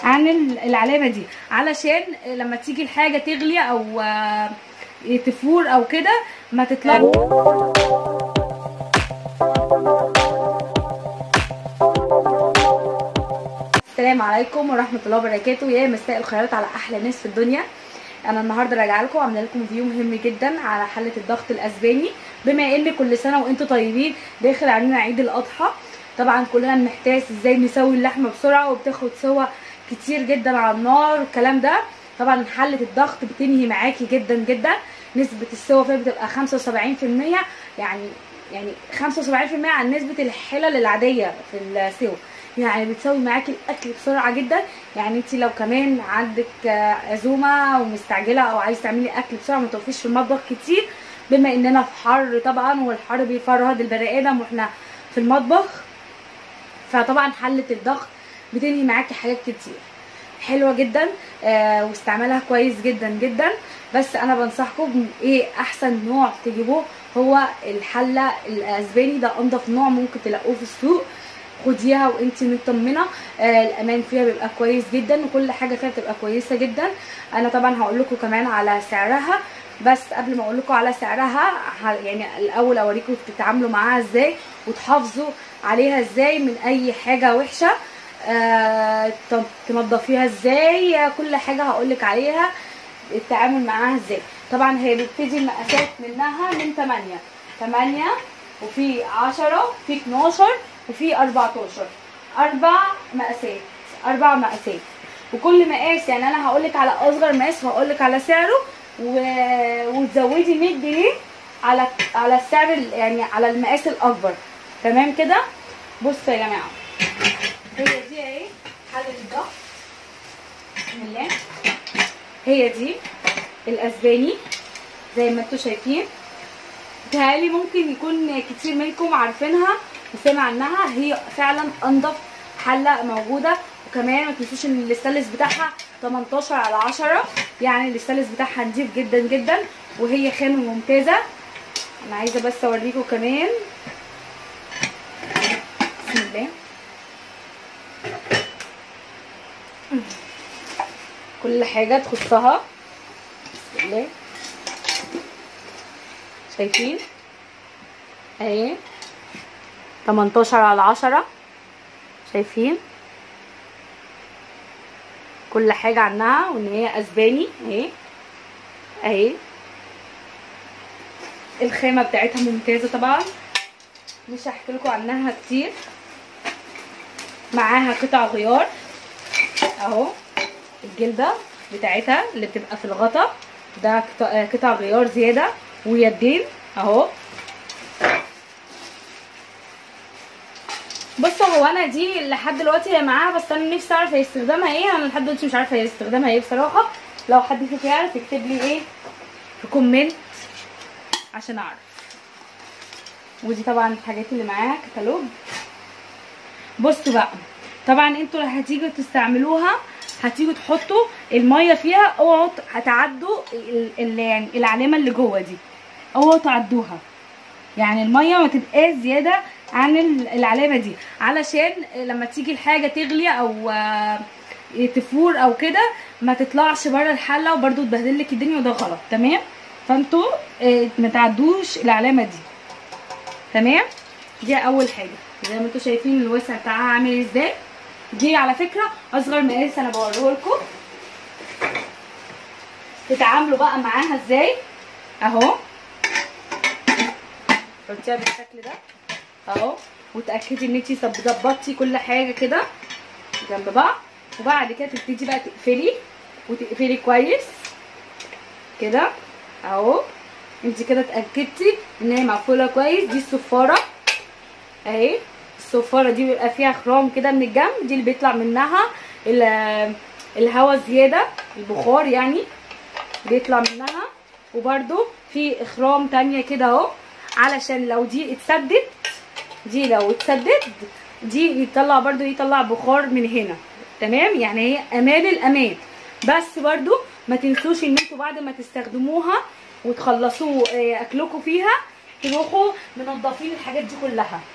عن ال- العلامه دي علشان لما تيجي الحاجه تغلي او آه، تفور او كده ما تطلعش السلام عليكم ورحمه الله وبركاته يا مساء الخيرات على احلى ناس في الدنيا انا النهارده راجعه لكم عامله لكم فيديو مهم جدا على حله الضغط الاسباني بما ان كل سنه وانتم طيبين داخل علينا عيد الاضحى طبعا كلنا بنحتاس ازاي نسوي اللحمه بسرعه وبتاخد سوا كتير جدا على النار والكلام ده طبعا حله الضغط بتنهي معاكي جدا جدا نسبه السوا فيها بتبقى 75% يعني يعني 75% عن نسبه الحلل العاديه في السوا يعني بتسوي معاكي الاكل بسرعه جدا يعني انت لو كمان عندك آه، عزومه ومستعجله او عايز تعملي اكل بسرعه ما تقفيش في المطبخ كتير بما اننا في حر طبعا والحر بيفرهد البني ادم واحنا في المطبخ فطبعا حله الضغط بتنهي معاكي حاجات كتير حلوه جدا آه واستعمالها كويس جدا جدا بس انا بنصحكم ايه احسن نوع تجيبوه هو الحله الاسباني ده انضف نوع ممكن تلاقوه في السوق خديها وانت مطمنه آه الامان فيها بيبقى كويس جدا وكل حاجه فيها بتبقى كويسه جدا انا طبعا هقول لكم كمان على سعرها بس قبل ما اقول لكم على سعرها ه- يعني الاول اوريكم تتعاملوا معاها ازاي وتحافظوا عليها ازاي من اي حاجه وحشه آه ت- تنضفيها ازاي آه، كل حاجه هقولك عليها التعامل معاها ازاي طبعا هي بتبتدي المقاسات منها من 8 8 وفي 10 في 12 وفي 14 اربع مقاسات اربع مقاسات وكل مقاس يعني انا هقولك على اصغر مقاس وهقولك على سعره و... وتزودي 100 جنيه على على السعر ال- يعني على المقاس الاكبر تمام كده بصوا يا جماعه هي دي اهي حله الضغط بسم الله هي دي الاسباني زي ما انتم شايفين بتهيألي ممكن يكون كتير منكم عارفينها وسامع عنها هي فعلا انضف حله موجوده وكمان ما تنسوش ان الاستانلس بتاعها 18 على 10 يعني الاستانلس بتاعها نضيف جدا جدا وهي خامه ممتازه انا عايزه بس اوريكم كمان بسم الله كل حاجه تخصها بسم الله شايفين اهي 18 على 10 شايفين كل حاجة عنها وان هي اسباني اهي اهي الخامة بتاعتها ممتازة طبعا مش هحكي لكم عنها كتير معاها قطع غيار اهو الجلدة بتاعتها اللي بتبقى في الغطا ده قطع- قطع غيار زيادة ويدين اهو بصوا هو انا دي لحد دلوقتي هي معاها بس انا نفسي اعرف هي استخدامها ايه انا لحد دلوقتي مش عارفه هي استخدامها ايه بصراحه لو حد فيكم يعرف يكتب لي ايه في كومنت عشان اعرف ودي طبعا الحاجات اللي معاها كتالوج بصوا بقى طبعا انتوا اللي هتيجوا تستعملوها هتيجوا تحطوا الميه فيها اوعوا هتعدوا ال- ال- يعني العلامه اللي جوه دي اوعوا تعدوها يعني الميه ما تبقاش زياده عن ال- العلامه دي علشان لما تيجي الحاجه تغلي او آه، تفور او كده ما تطلعش بره الحله وبرده تبهدل لك الدنيا وده غلط تمام فانتوا آه، ما تعدوش العلامه دي تمام دي اول حاجه زي ما انتوا شايفين الوسع بتاعها عامل ازاي دي على فكره اصغر مقاس انا بوريه لكم تتعاملوا بقى معاها ازاي اهو حطيها بالشكل ده اهو وتاكدي ان انتي ظبطتي كل حاجه كده جنب بعض وبعد كده تبتدي بقى تقفلي وتقفلي كويس كده اهو انت كده اتاكدتي ان هي مقفوله كويس دي الصفاره اهي الصفاره دي بيبقى فيها خرام كده من الجنب دي اللي بيطلع منها ال- الهواء زياده البخار يعني بيطلع منها وبرده في اخرام تانية كده اهو علشان لو دي اتسدت دي لو اتسدت دي يطلع برده يطلع بخار من هنا تمام يعني هي امان الامان بس برده ما تنسوش ان انتوا بعد ما تستخدموها وتخلصوا آه، اكلكم فيها تروحوا منضفين الحاجات دي كلها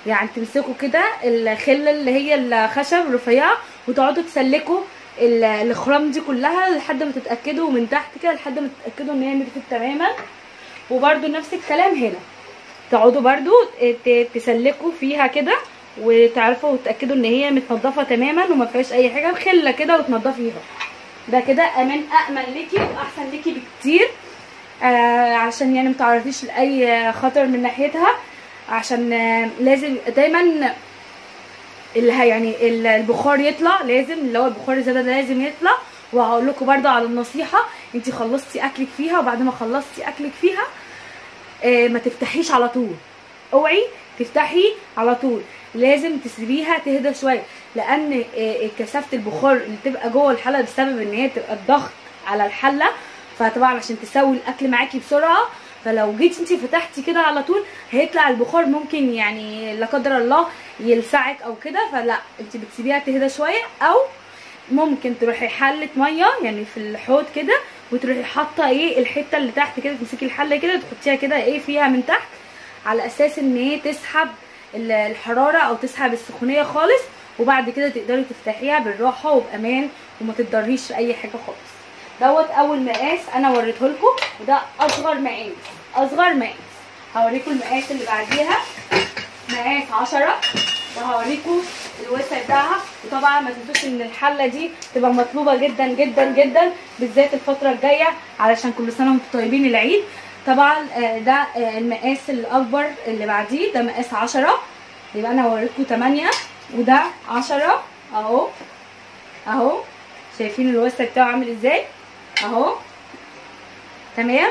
يعني تمسكوا كده الخله اللي هي الخشب الرفيعه وتقعدوا تسلكوا ال- الخرام دي كلها لحد ما تتاكدوا من تحت كده لحد ما تتاكدوا ان هي نضفت تماما وبرده نفس الكلام هنا تقعدوا برده ت- تسلكوا فيها كده وتعرفوا وتاكدوا ان هي متنضفه تماما وما فيهاش اي حاجه بخله كده وتنضفيها ده كده امان امن ليكي واحسن ليكي بكتير آه عشان يعني متعرضيش لاي خطر من ناحيتها عشان آه لازم دايما اللي ه- يعني ال- البخار يطلع لازم اللي هو البخار الزياده ده لازم يطلع وهقول لكم برده على النصيحه انت خلصتي اكلك فيها وبعد ما خلصتي اكلك فيها آه ما تفتحيش على طول اوعي تفتحي على طول لازم تسيبيها تهدى شويه لان آه، كثافه البخار اللي تبقى جوه الحله بسبب ان هي تبقى الضغط على الحله فطبعا عشان تسوي الاكل معاكي بسرعه فلو جيتي انت فتحتي كده على طول هيطلع البخار ممكن يعني لا قدر الله يلسعك او كده فلا انت بتسيبيها تهدى شويه او ممكن تروحي حله ميه يعني في الحوض كده وتروحي حاطه ايه الحته اللي تحت كده تمسكي الحله كده تحطيها كده ايه فيها من تحت على اساس ان هي تسحب ال- الحراره او تسحب السخونيه خالص وبعد كده تقدري تفتحيها بالراحه وبامان وما تتضريش في اي حاجه خالص دوت اول مقاس انا وريته لكم وده اصغر مقاس اصغر مقاس هوريكم المقاس اللي بعديها مقاس 10 وهوريكم الوسع بتاعها وطبعا ما تنسوش ان الحله دي تبقى مطلوبه جدا جدا جدا بالذات الفتره الجايه علشان كل سنه وانتم طيبين العيد طبعا آه، ده آه، المقاس الاكبر اللي بعديه ده مقاس 10 يبقى انا هوريكم 8 وده 10 اهو اهو شايفين الوسع بتاعه عامل ازاي اهو تمام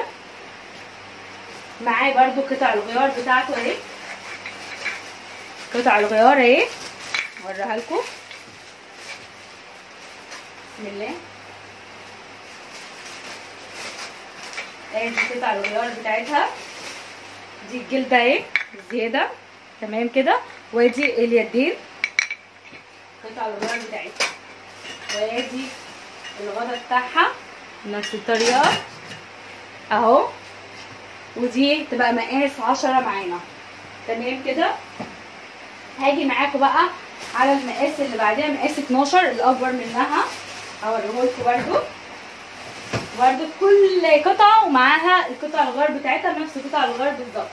معاه برضو قطع الغيار بتاعته اهي قطع الغيار اهي اوريها لكم بسم الله ادي قطع الغيار بتاعتها دي الجلده اهي الزياده تمام كده وادي اليدين قطع الغيار بتاعتها وادي الغطا بتاعها نفس الطريقه اهو ودي تبقى مقاس عشرة معانا تمام كده هاجي معاكم بقى على المقاس اللي بعديها مقاس 12 الاكبر منها هوريهولكوا برده برده كل قطعه ومعاها القطع الغيار بتاعتها نفس قطع الغيار بالظبط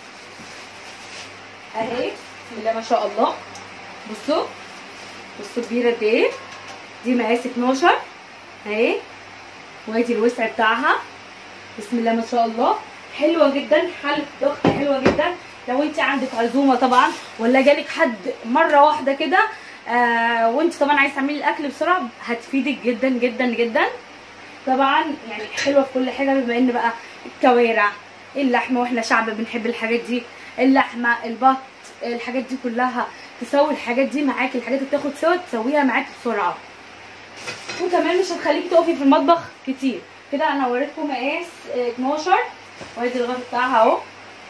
اهي بسم الله ما شاء الله بصوا بصوا كبيره قد ايه دي مقاس 12 اهي وادي الوسع بتاعها بسم الله ما شاء الله حلوه جدا حاله ضغط حلوه جدا لو انت عندك عزومه طبعا ولا جالك حد مره واحده كده آه وانت طبعا عايز تعملي الاكل بسرعه هتفيدك جدا جدا جدا طبعا يعني حلوه في كل حاجه بما ان بقى الكوارع اللحمه واحنا شعب بنحب الحاجات دي اللحمه البط الحاجات دي كلها تسوي الحاجات دي معاكي الحاجات اللي بتاخد سوا تسويها معاكي بسرعه وكمان مش هتخليكي تقفي في المطبخ كتير كده انا وريتكم مقاس آه، 12 وادي الغطا بتاعها اهو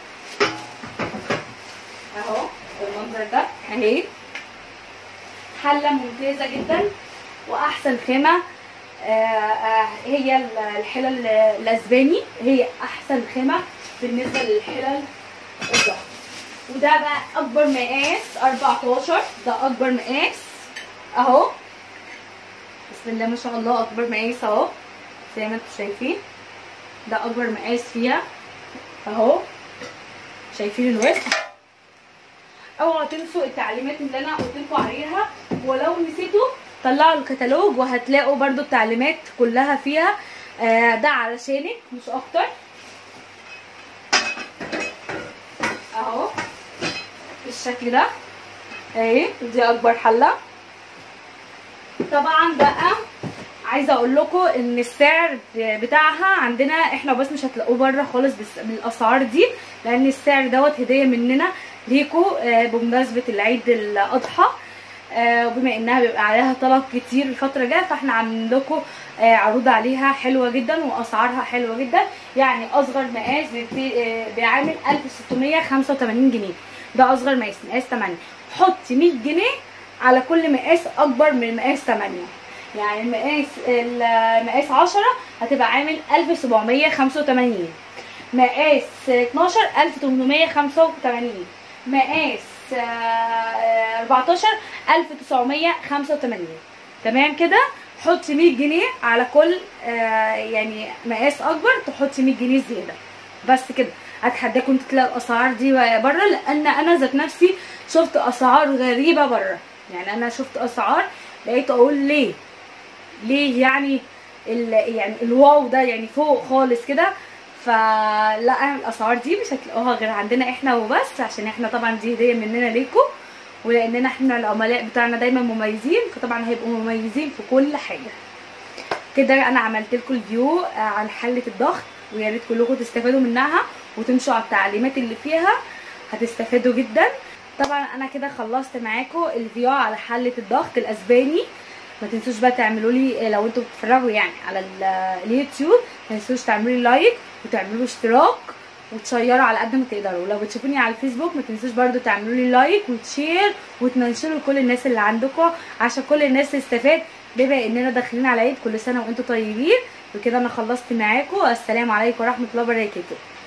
اهو بالمنظر ده اهي حله ممتازه جدا واحسن خامه آه، آه، هي ال- الحلل الاسباني هي احسن خامه بالنسبه للحلل الضغط وده بقى اكبر مقاس 14 ده اكبر مقاس اهو بسم الله ما شاء الله اكبر مقاس اهو زي ما انتم شايفين ده اكبر مقاس فيها اهو شايفين الوسع اوعوا تنسوا التعليمات اللي انا قلت لكم عليها ولو نسيتوا طلعوا الكتالوج وهتلاقوا برضو التعليمات كلها فيها آه ده علشانك مش اكتر اهو بالشكل ده اهي دي اكبر حله طبعا بقى عايزه اقول لكم ان السعر بتاعها عندنا احنا بس مش هتلاقوه بره خالص بس بالاسعار دي لان السعر دوت هديه مننا ليكوا آه، بمناسبه العيد الاضحى آه، وبما انها بيبقى عليها طلب كتير الفتره الجايه فاحنا عاملين لكم آه، عروض عليها حلوه جدا واسعارها حلوه جدا يعني اصغر مقاس بت- آه، بيعامل 1685 جنيه ده اصغر مقاس مقاس 8 حطي 100 جنيه على كل مقاس اكبر من مقاس 8 يعني المقاس المقاس 10 هتبقى عامل 1785 مقاس 12 1885 مقاس 14 1985 تمام كده حطي 100 جنيه على كل آه، يعني مقاس اكبر تحطي 100 جنيه زياده بس كده اتحداكم انتوا تلاقوا الاسعار دي بره لان انا ذات نفسي شفت اسعار غريبه بره يعني انا شفت اسعار لقيت اقول ليه ليه يعني ال يعني الواو ده يعني فوق خالص كده فلا الاسعار دي مش هتلاقوها غير عندنا احنا وبس عشان احنا طبعا دي هديه مننا ليكم ولاننا احنا العملاء بتاعنا دايما مميزين فطبعا هيبقوا مميزين في كل حاجه كده انا عملت لكم الفيو عن حله الضغط ويا ريت كلكم تستفادوا منها وتمشوا على التعليمات اللي فيها هتستفادوا جدا طبعا انا كده خلصت معاكم الفيو على حله الضغط الاسباني ما تنسوش بقى تعملوا لي لو انتوا بتتفرجوا يعني على ال- اليوتيوب ما تنسوش تعملوا لي لايك وتعملوا اشتراك وتشيروا على قد ما تقدروا ولو بتشوفوني على الفيسبوك ما تنسوش برضو تعملوا لي لايك وتشير وتنشروا لكل الناس اللي عندكم عشان كل الناس تستفاد بما اننا داخلين على عيد كل سنه وانتم طيبين وكده انا خلصت معاكم السلام عليكم ورحمه الله وبركاته